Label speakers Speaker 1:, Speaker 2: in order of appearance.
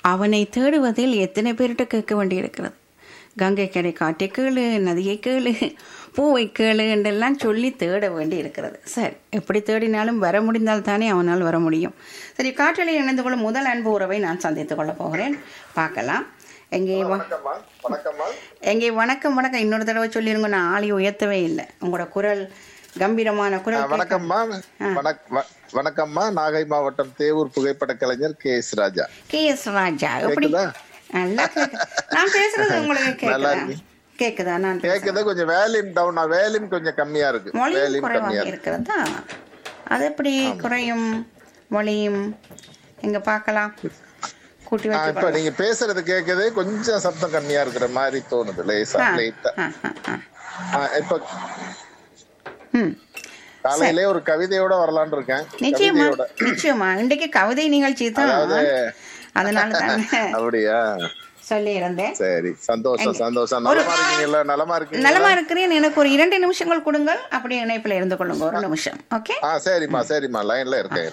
Speaker 1: அவனை தேடுவதில் எத்தனை பேர்கிட்ட கேட்க வேண்டியிருக்கிறது கங்கை கரை காட்டை கேளு நதியை கேளு பூவை கேளு என்றெல்லாம் சொல்லி தேட வேண்டி இருக்கிறது சரி எப்படி தேடினாலும் வர முடிந்தால் தானே அவனால் வர முடியும் சரி காற்றலை இணைந்து கொள்ளும் முதல் அன்பு உறவை நான் சந்தித்துக் கொள்ளப் போகிறேன் பார்க்கலாம் எங்கே வா
Speaker 2: வணக்கம்மா வணக்கம்மா
Speaker 1: எங்கே வணக்கம் வணக்கம் இன்னொரு தடவை சொல்லிருங்க நான் ஆளி உயர்த்தவே இல்லை உங்களோட குரல் கம்பீரமான
Speaker 2: ஆ,
Speaker 1: குரல் கேட்க-
Speaker 2: வணக்கம்மா வணக்- வ- வணக்கம்மா நாகை மாவட்டம் தேவூர் புகைப்பட கலைஞர் K S Raja
Speaker 1: K S Raja எப்படி
Speaker 2: கேக்குதா?
Speaker 1: நல்லா கேக்கு நான் பேசுறது உங்களுக்கு
Speaker 2: நல்லா
Speaker 1: கேக்குதா
Speaker 2: இருக்கு.
Speaker 1: கேக்குதா நான் பேசுறது?
Speaker 2: கேக்குது கொஞ்சம் வேலின் டவுனா வேலின் கொஞ்சம் கம்மியா இருக்கு
Speaker 1: மொழியும்
Speaker 2: வேலின்
Speaker 1: குறைவாக
Speaker 2: கம்மியா இருக்கு
Speaker 1: இருக்கிறதா அது எப்படி குறையும் மொழியும் எங்க பார்க்கலாம் கூட்டி
Speaker 2: ஆ,
Speaker 1: வச்சு
Speaker 2: இப்ப நீங்க பேசுறது கேக்குது கொஞ்சம் சத்தம் கம்மியா இருக்கிற மாதிரி தோணுது லேசா
Speaker 1: ஆ,
Speaker 2: லைட்டா
Speaker 1: ஆ, ஆ, ஆ.
Speaker 2: ஆ, இப்ப
Speaker 1: ம்
Speaker 2: காலையிலே ஒரு கவிதையோட வரலான்னு இருக்கேன்
Speaker 1: நிச்சயமா
Speaker 2: கவிதையோட
Speaker 1: நிச்சயமா இன்றைக்கு கவிதை நிகழ்ச்சி தான்
Speaker 2: அதாவது-
Speaker 1: அதனால தாங்க
Speaker 2: அப்படியா
Speaker 1: சொல்லி இருந்தேன்
Speaker 2: சரி சந்தோஷம் சந்தோஷம் நலமா இருக்கீங்கல்ல நலமா இருக்கீங்க
Speaker 1: நலமா இருக்கிறேன் எனக்கு ஒரு இரண்டு நிமிஷங்கள் கொடுங்கள் அப்படியே இணைப்பில் இருந்து கொள்ளுங்க ஒரு நிமிஷம் ஓகே
Speaker 2: ஆ சரிம்மா சரிம்மா லைன்ல இருக்கேன்